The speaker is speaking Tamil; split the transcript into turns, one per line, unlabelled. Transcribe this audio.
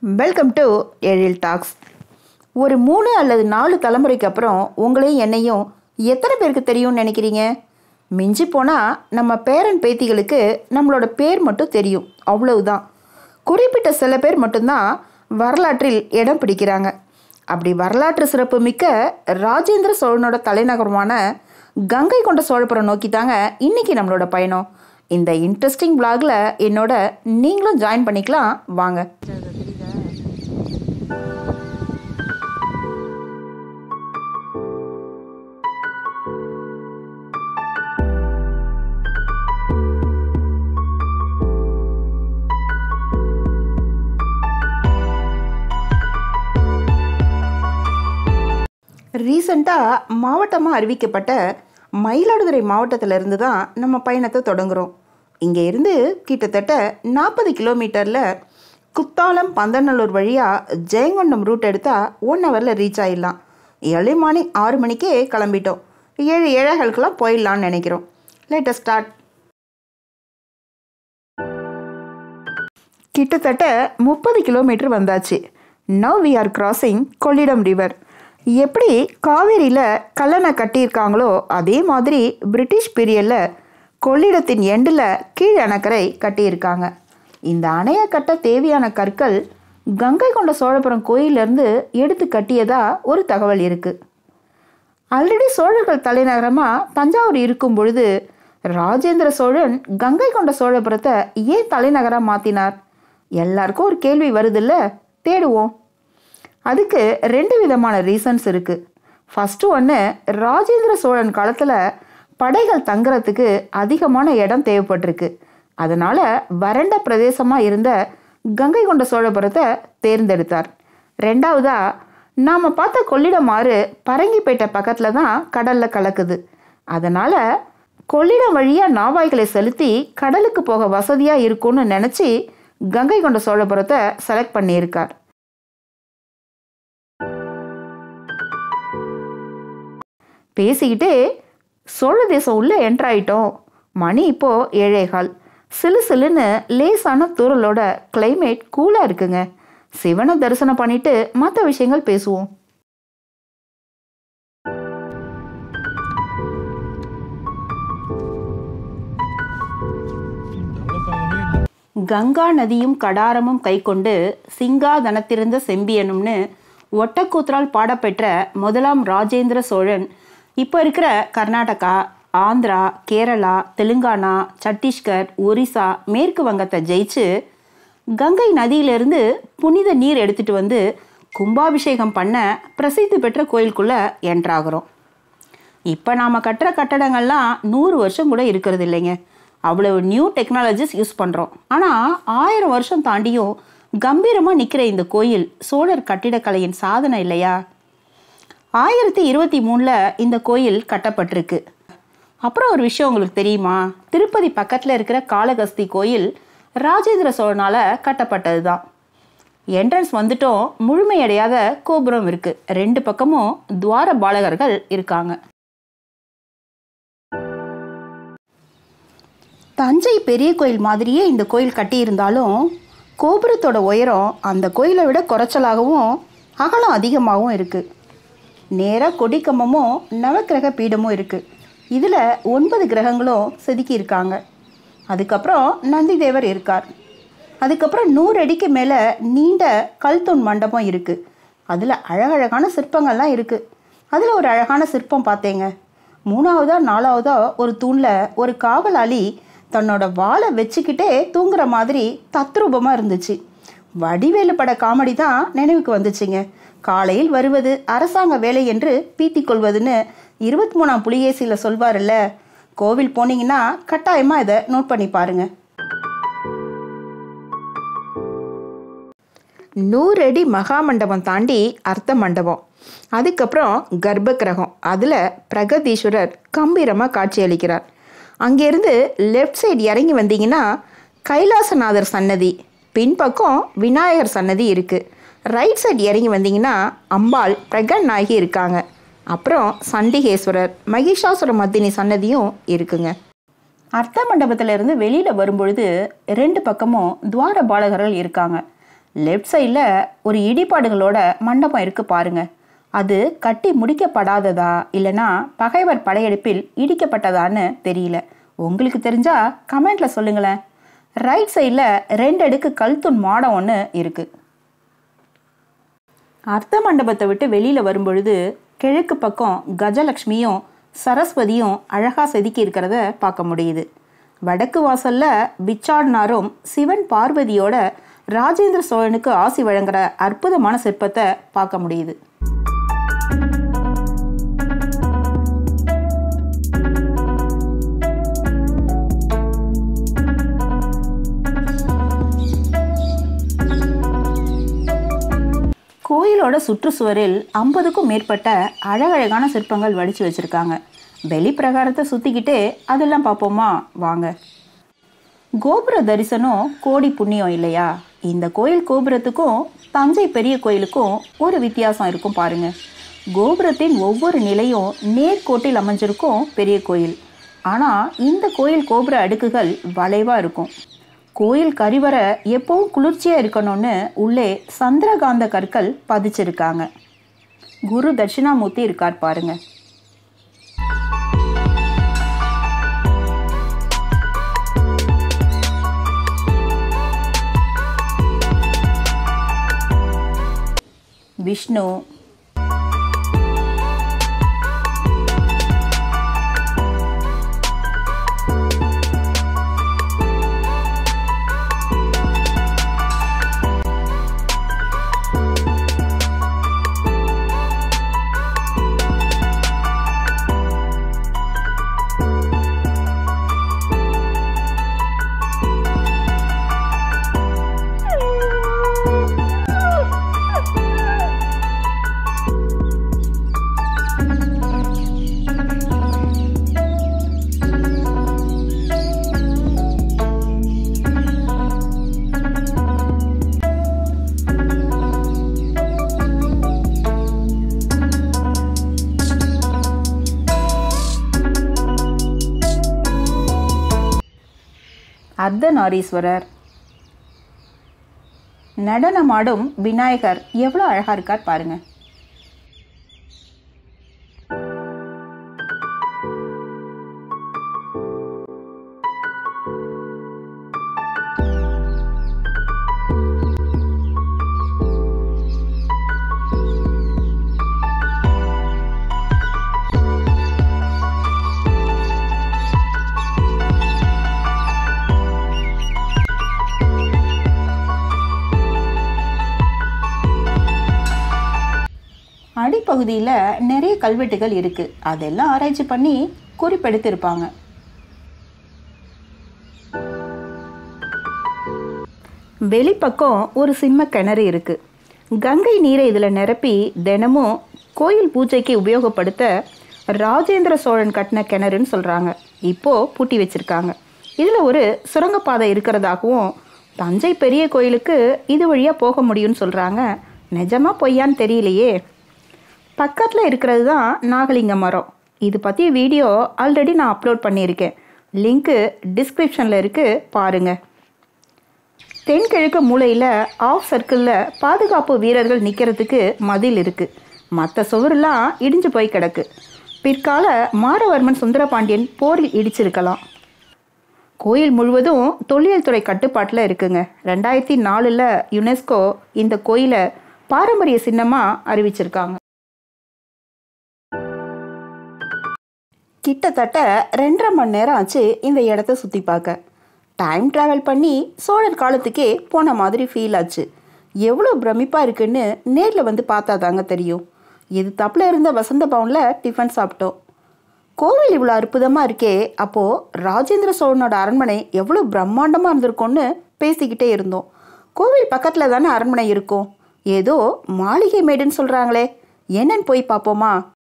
வெல்கம் டு எழில் டாக்ஸ் ஒரு மூணு அல்லது நாலு தலைமுறைக்கு அப்புறம் உங்களையும் என்னையும் எத்தனை பேருக்கு தெரியும்னு நினைக்கிறீங்க மிஞ்சி போனால் நம்ம பேரன் பேத்திகளுக்கு நம்மளோட பேர் மட்டும் தெரியும் அவ்வளவுதான் குறிப்பிட்ட சில பேர் மட்டும்தான் வரலாற்றில் இடம் பிடிக்கிறாங்க அப்படி வரலாற்று சிறப்பு மிக்க ராஜேந்திர சோழனோட தலைநகரமான கங்கை கொண்ட சோழபுரம் நோக்கி தாங்க இன்னைக்கு நம்மளோட பயணம் இந்த இன்ட்ரெஸ்டிங் vlogல என்னோட நீங்களும் ஜாயின் பண்ணிக்கலாம் வாங்க ரீசண்டாக மாவட்டமாக அறிவிக்கப்பட்ட மயிலாடுதுறை மாவட்டத்திலிருந்து தான் நம்ம பயணத்தை தொடங்குகிறோம் இங்கே இருந்து கிட்டத்தட்ட நாற்பது கிலோமீட்டரில் குத்தாலம் பந்தநல்லூர் வழியாக ஜெயங்கொண்டம் ரூட் எடுத்தால் ஒன் ஹவரில் ரீச் ஆயிடலாம் ஏர்லி மார்னிங் ஆறு மணிக்கே கிளம்பிட்டோம் ஏழு ஏழைகளுக்கெல்லாம் போயிடலான்னு நினைக்கிறோம் லேட்டஸ்ட் ஸ்டார்ட் கிட்டத்தட்ட முப்பது கிலோமீட்டர் வந்தாச்சு now we are crossing Kollidam river எப்படி காவேரியில் கல்லணை கட்டியிருக்காங்களோ அதே மாதிரி பிரிட்டிஷ் பீரியடில் கொள்ளிடத்தின் எண்டில் கீழ் அணைக்கரை கட்டியிருக்காங்க இந்த அணையை கட்ட தேவையான கற்கள் கங்கை கொண்ட சோழபுரம் கோயிலிருந்து எடுத்து கட்டியதா ஒரு தகவல் இருக்குது ஆல்ரெடி சோழர்கள் தலைநகரமாக தஞ்சாவூர் இருக்கும் பொழுது ராஜேந்திர சோழன் கங்கை கொண்ட சோழபுரத்தை ஏன் தலைநகராக மாற்றினார் எல்லாருக்கும் ஒரு கேள்வி வருதுல்ல தேடுவோம் அதுக்கு ரெண்டு விதமான ரீசன்ஸ் இருக்குது ஃபஸ்ட்டு ஒன்று ராஜேந்திர சோழன் காலத்தில் படைகள் தங்குறதுக்கு அதிகமான இடம் தேவைப்பட்டிருக்கு அதனால் வறண்ட பிரதேசமாக இருந்த கங்கை கொண்ட சோழபுரத்தை தேர்ந்தெடுத்தார் ரெண்டாவதா நாம் பார்த்த கொள்ளிடம் ஆறு பரங்கிப்பேட்டை பக்கத்தில் தான் கடலில் கலக்குது அதனால் கொள்ளிடம் வழியாக நாவாய்களை செலுத்தி கடலுக்கு போக வசதியாக இருக்கும்னு நினச்சி கங்கை கொண்ட சோழபுரத்தை செலக்ட் பண்ணியிருக்கார் பேசிக்கிட்டே சோழ தேசம் உள்ளே என்ட்ரு ஆயிட்டோம் மணி இப்போ ஏழேகால் சிலு சிலுன்னு லேசான தூரலோட கிளைமேட் கூலாக இருக்குங்க சிவனை தரிசனம் பண்ணிட்டு மற்ற விஷயங்கள் பேசுவோம் கங்கா நதியும் கடாரமும் கைக்கொண்டு சிங்காதனத்திருந்த செம்பியனும்னு ஒட்டக்கூத்தரால் பாடப்பெற்ற முதலாம் ராஜேந்திர சோழன் இப்போ இருக்கிற கர்நாடகா ஆந்திரா கேரளா தெலுங்கானா சத்தீஸ்கர் ஒரிசா மேற்கு வங்கத்தை ஜெயிச்சு கங்கை நதியிலிருந்து புனித நீர் எடுத்துட்டு வந்து கும்பாபிஷேகம் பண்ண பிரசித்தி பெற்ற கோயிலுக்குள்ளே என்ட்ராகிறோம் இப்போ நாம் கட்டுற கட்டடங்கள்லாம் நூறு வருஷம் கூட இருக்கிறது இல்லைங்க அவ்வளவு நியூ டெக்னாலஜிஸ் யூஸ் பண்ணுறோம் ஆனால் ஆயிரம் வருஷம் தாண்டியும் கம்பீரமாக நிற்கிற இந்த கோயில் சோழர் கட்டிடக்கலையின் சாதனை இல்லையா ஆயிரத்தி இருபத்தி மூணில் இந்த கோயில் கட்டப்பட்டிருக்கு அப்புறம் ஒரு விஷயம் உங்களுக்கு தெரியுமா திருப்பதி பக்கத்தில் இருக்கிற காளகஸ்தி கோயில் ராஜேந்திர சோழனால் கட்டப்பட்டது தான் என்ட்ரன்ஸ் வந்துட்டும் முழுமையடையாத கோபுரம் இருக்குது ரெண்டு பக்கமும் துவார பாலகர்கள் இருக்காங்க தஞ்சை பெரிய கோயில் மாதிரியே இந்த கோயில் கட்டியிருந்தாலும் கோபுரத்தோட உயரம் அந்த கோயிலை விட குறைச்சலாகவும் அகலம் அதிகமாகவும் இருக்குது நேராக கொடிக்கம்பமும் நவக்கிரக பீடமும் இருக்குது இதில் ஒன்பது கிரகங்களும் செதுக்கி இருக்காங்க அதுக்கப்புறம் நந்தி தேவர் இருக்கார் அதுக்கப்புறம் நூறு அடிக்கு மேலே நீண்ட கல்தூண் மண்டபம் இருக்குது அதில் அழகழகான சிற்பங்கள்லாம் இருக்குது அதில் ஒரு அழகான சிற்பம் பார்த்தேங்க மூணாவதா நாலாவதா ஒரு தூணில் ஒரு காவலாளி தன்னோட வாளை வச்சுக்கிட்டே தூங்குற மாதிரி தத்ரூபமாக இருந்துச்சு வடிவேலு பட காமெடி தான் நினைவுக்கு வந்துச்சுங்க காலையில் வருவது அரசாங்க வேலை என்று பீத்திக் கொள்வதுன்னு இருபத்தி மூணாம் புலிகேசியில் சொல்வார்ல கோவில் போனீங்கன்னா கட்டாயமாக இதை நோட் பண்ணி பாருங்க நூறு அடி மகா மண்டபம் தாண்டி அர்த்த மண்டபம் அதுக்கப்புறம் கர்ப்ப கிரகம் அதில் பிரகதீஸ்வரர் கம்பீரமாக காட்சியளிக்கிறார் அங்கேருந்து லெஃப்ட் சைடு இறங்கி வந்தீங்கன்னா கைலாசநாதர் சன்னதி பின்பக்கம் விநாயகர் சன்னதி இருக்குது ரைட் சைடு இறங்கி வந்தீங்கன்னா அம்பாள் பிரகன் நாயகி இருக்காங்க அப்புறம் சண்டிகேஸ்வரர் மகிஷாசுர மத்தினி சன்னதியும் இருக்குங்க அர்த்த மண்டபத்திலிருந்து வெளியில் வரும்பொழுது ரெண்டு பக்கமும் துவார பாலகர்கள் இருக்காங்க லெஃப்ட் சைடில் ஒரு இடிபாடுகளோட மண்டபம் இருக்கு பாருங்க அது கட்டி முடிக்கப்படாததா இல்லைனா பகைவர் படையெடுப்பில் இடிக்கப்பட்டதான்னு தெரியல உங்களுக்கு தெரிஞ்சா கமெண்ட்ல சொல்லுங்களேன் ரைட் சைடில் ரெண்டு அடுக்கு கல்தூண் மாடம் ஒன்று இருக்கு அர்த்த மண்டபத்தை விட்டு வெளியில் வரும்பொழுது கிழக்கு பக்கம் கஜலக்ஷ்மியும் சரஸ்வதியும் அழகாக செதுக்கி இருக்கிறத பார்க்க முடியுது வடக்கு வாசல்ல பிச்சாடினாரும் சிவன் பார்வதியோட ராஜேந்திர சோழனுக்கு ஆசி வழங்குற அற்புதமான சிற்பத்தை பார்க்க முடியுது கோயிலோட சுற்றுச்சுவரில் ஐம்பதுக்கும் மேற்பட்ட அழகழகான சிற்பங்கள் வடித்து வச்சுருக்காங்க வெளி பிரகாரத்தை சுற்றிக்கிட்டே அதெல்லாம் பார்ப்போமா வாங்க கோபுர தரிசனம் கோடி புண்ணியம் இல்லையா இந்த கோயில் கோபுரத்துக்கும் தஞ்சை பெரிய கோயிலுக்கும் ஒரு வித்தியாசம் இருக்கும் பாருங்க கோபுரத்தின் ஒவ்வொரு நிலையும் நேர்கோட்டில் அமைஞ்சிருக்கும் பெரிய கோயில் ஆனால் இந்த கோயில் கோபுர அடுக்குகள் வளைவாக இருக்கும் கோயில் கரிவறை எப்பவும் குளிர்ச்சியாக இருக்கணும்னு உள்ளே சந்திரகாந்த கற்கள் பதிச்சிருக்காங்க குரு தட்சிணாமூர்த்தி இருக்கார் பாருங்க விஷ்ணு அர்த்தநாரீஸ்வரர் நடனமாடும் விநாயகர் எவ்வளோ அழகா இருக்கார் பாருங்க அடிப்பகுதியில் நிறைய கல்வெட்டுகள் இருக்கு அதெல்லாம் ஆராய்ச்சி பண்ணி குறிப்பெடுத்திருப்பாங்க வெளிப்பக்கம் ஒரு சிம்ம கிணறு இருக்கு கங்கை நீரை இதில் நிரப்பி தினமும் கோயில் பூஜைக்கு உபயோகப்படுத்த ராஜேந்திர சோழன் கட்டின கிணறுன்னு சொல்கிறாங்க இப்போ பூட்டி வச்சிருக்காங்க இதில் ஒரு சுரங்கப்பாதை இருக்கிறதாகவும் தஞ்சை பெரிய கோயிலுக்கு இது வழியாக போக முடியும்னு சொல்கிறாங்க நிஜமா பொய்யான்னு தெரியலையே பக்கத்தில் இருக்கிறது தான் நாகலிங்க மரம் இது பற்றிய வீடியோ ஆல்ரெடி நான் அப்லோட் பண்ணியிருக்கேன் லிங்க்கு டிஸ்கிரிப்ஷனில் இருக்குது பாருங்கள் தென்கிழக்கு மூலையில் ஆஃப் சர்க்கிளில் பாதுகாப்பு வீரர்கள் நிற்கிறதுக்கு மதில் இருக்குது மற்ற சுவரெல்லாம் இடிஞ்சு போய் கிடக்கு பிற்கால மாரவர்மன் சுந்தரபாண்டியன் போரில் இடிச்சிருக்கலாம் கோயில் முழுவதும் தொல்லியல் துறை கட்டுப்பாட்டில் இருக்குங்க ரெண்டாயிரத்தி நாலில் யுனெஸ்கோ இந்த கோயிலை பாரம்பரிய சின்னமாக அறிவிச்சிருக்காங்க கிட்டத்தட்ட ரெண்டரை மணி நேரம் ஆச்சு இந்த இடத்த சுற்றி பார்க்க டைம் ட்ராவல் பண்ணி சோழர் காலத்துக்கே போன மாதிரி ஃபீல் ஆச்சு எவ்வளோ பிரமிப்பாக இருக்குன்னு நேரில் வந்து பார்த்தா தாங்க தெரியும் இது தப்பில் இருந்த வசந்த பவனில் டிஃபன் சாப்பிட்டோம் கோவில் இவ்வளோ அற்புதமாக இருக்கே அப்போது ராஜேந்திர சோழனோட அரண்மனை எவ்வளோ பிரம்மாண்டமாக இருந்திருக்கும்னு பேசிக்கிட்டே இருந்தோம் கோவில் பக்கத்தில் தானே அரண்மனை இருக்கும் ஏதோ மாளிகை மேடுன்னு சொல்கிறாங்களே என்னன்னு போய் பார்ப்போமா